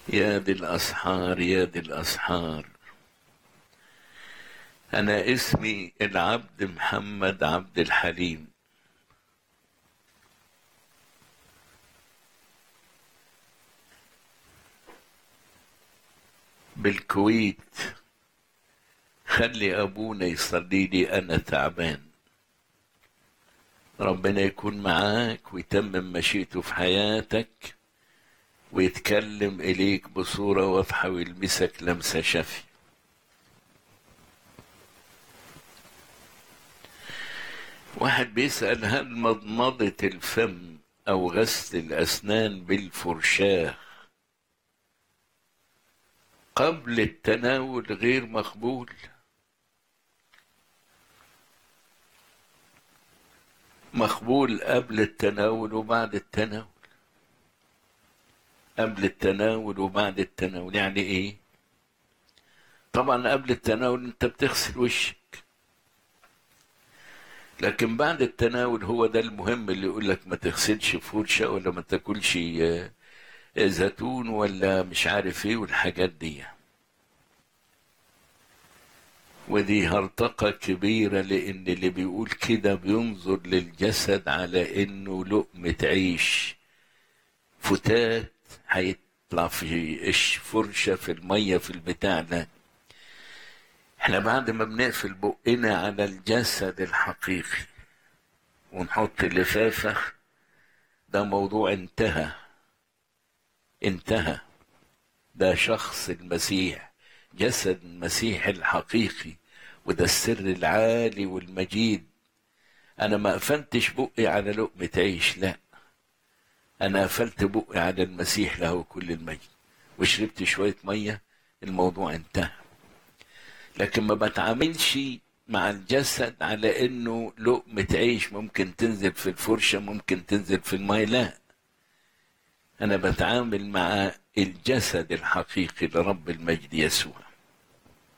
يا دي الأسحار يا دي الأسحار أنا اسمي العبد محمد عبد الحليم بالكويت خلي أبونا يصلي لي أنا تعبان ربنا يكون معاك ويتمم مشيئته في حياتك ويتكلم إليك بصورة واضحة ويلمسك لمسة شفي واحد بيسأل هل مضمضة الفم أو غسل الأسنان بالفرشاة قبل التناول غير مقبول مقبول قبل التناول وبعد التناول قبل التناول وبعد التناول يعني ايه طبعا قبل التناول انت بتغسل وشك لكن بعد التناول هو ده المهم اللي يقول لك ما تغسلش فرشة ولا ما تاكلش زيتون ولا مش عارف ايه والحاجات دي ودي هرطقة كبيرة لأن اللي بيقول كده بينظر للجسد على إنه لقمة عيش فتات هيطلع في إيش فرشة في المية في البتاع ده احنا بعد ما بنقفل بقنا على الجسد الحقيقي ونحط لفافة ده موضوع انتهى انتهى ده شخص المسيح جسد المسيح الحقيقي وده السر العالي والمجيد انا ما قفلتش بقي على لقمة عيش لا انا قفلت بقي على المسيح له كل المجد وشربت شوية مية الموضوع انتهى لكن ما بتعاملش مع الجسد على انه لقمة عيش ممكن تنزل في الفرشة ممكن تنزل في الماء لا انا بتعامل مع الجسد الحقيقي لرب المجد يسوع